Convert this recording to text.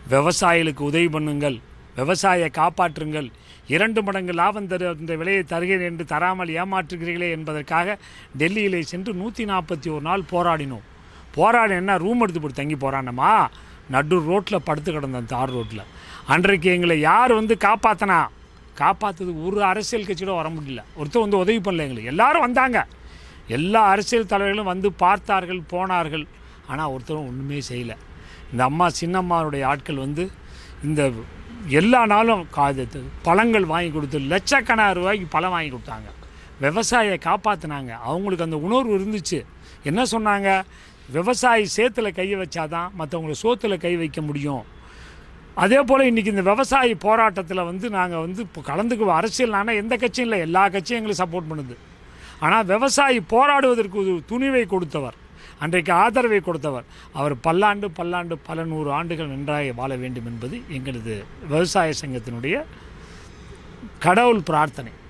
விவசாயிகளுக்கு உதவி பண்ணுங்கள் விவசாயியை காப்பாற்றுங்கள் இரண்டு மடங்கு லாபம் தரு இந்த விலையை தருகிறேன் என்று தராமல் ஏமாற்றுகிறீர்களே என்பதற்காக டெல்லியிலே சென்று நூற்றி நாற்பத்தி ஒரு நாள் போராடினோம் போராடி என்ன ரூம் எடுத்து போட்டு தங்கி போராடினோமா நடு ரோட்டில் படுத்து கிடந்தோம் தார் ரோட்டில் அன்றைக்கு எங்களை யார் வந்து காப்பாற்றினா காப்பாற்றுறது ஒரு அரசியல் கட்சியோட வர முடியல ஒருத்தர் வந்து உதவி பண்ணல எங்களுக்கு எல்லாரும் வந்தாங்க எல்லா அரசியல் தலைவர்களும் வந்து பார்த்தார்கள் போனார்கள் ஆனால் ஒருத்தரும் ஒன்றுமே செய்யலை இந்த அம்மா சின்னம்மாவுடைய ஆட்கள் வந்து இந்த எல்லா நாளும் கா இது பழங்கள் வாங்கி கொடுத்து லட்சக்கணக்கான ரூபாய்க்கு பழம் வாங்கி கொடுத்தாங்க விவசாயியை காப்பாற்றினாங்க அவங்களுக்கு அந்த உணர்வு இருந்துச்சு என்ன சொன்னாங்க விவசாயி சேத்துல கையை வச்சாதான் மற்றவங்களை சோத்துல கை வைக்க முடியும் அதே போல் இன்றைக்கி இந்த விவசாயி போராட்டத்தில் வந்து நாங்கள் வந்து இப்போ கலந்துக்கு அரசியல் ஆனால் எந்த கட்சியும் இல்லை எல்லா கட்சியும் எங்களுக்கு சப்போர்ட் பண்ணுது ஆனால் விவசாயி போராடுவதற்கு ஒரு துணிவை கொடுத்தவர் அன்றைக்கு ஆதரவை கொடுத்தவர் அவர் பல்லாண்டு பல்லாண்டு பல நூறு ஆண்டுகள் நன்றாக வாழ வேண்டும் என்பது எங்களது விவசாய சங்கத்தினுடைய கடவுள் பிரார்த்தனை